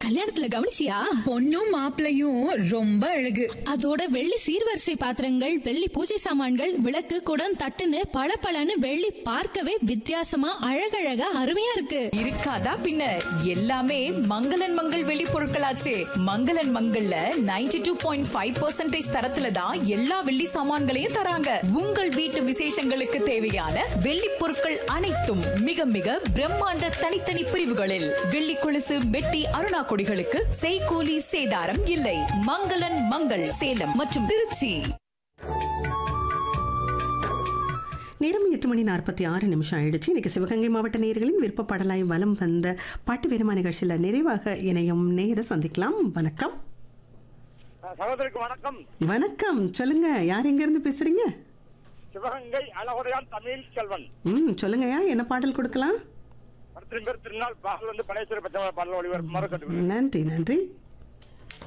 கல்யாணத்துல கவனிச்சியா பொண்ணும் மாப்பிளையும் ரொம்ப அழகு அதோட வெள்ளி சீர்வரிசை பாத்திரங்கள் வெள்ளி பூஜை சாமான்கள் விளக்கு குடம் தட்டுன்னு பளபளன்னு வெள்ளி பார்க்கவே வித்தியாசமா அழகழகா அருமையா இருக்கு இருக்காதா பின்ன எல்லாமே மங்களன் மங்கள் வெளி பொருட்களாச்சே மங்களன் மங்கள்ல 92.5% டூ பாயிண்ட் ஃபைவ் தரத்துல தான் எல்லா வெள்ளி சாமான்களையும் தராங்க உங்கள் வீட்டு விசேஷங்களுக்கு தேவையான வெள்ளி பொருட்கள் அனைத்தும் மிக மிக பிரம்மாண்ட தனித்தனி பிரிவுகளில் வெள்ளி கொலுசு மெட்டி அருணா கொடிகளுக்கு செய்கூலி சேதாரம் இல்லை மங்களன் மங்கள் சேலம் மற்றும் திருச்சி நேரம் எட்டு மணி நாற்பத்தி ஆறு நிமிஷம் ஆயிடுச்சு இன்னைக்கு சிவகங்கை மாவட்ட நேயர்களின் விருப்ப பாடலாய் வலம் வந்த பாட்டு வீரமா நிகழ்ச்சியில் நிறைவாக இணையும் நேர சந்திக்கலாம் வணக்கம் சகோதரிக்கு வணக்கம் வணக்கம் சொல்லுங்க யார் எங்க இருந்து பேசுறீங்க சிவகங்கை அழகுடையான் தமிழ் செல்வன் ம் சொல்லுங்கய்யா என்ன பாடல் கொடுக்கலாம் படத்தின் பேர் திருநாள் பாடல் வந்து பழேஸ்வர பச்சை பாடல் ஒளிபரப்பு மறு நன்றி நன்றி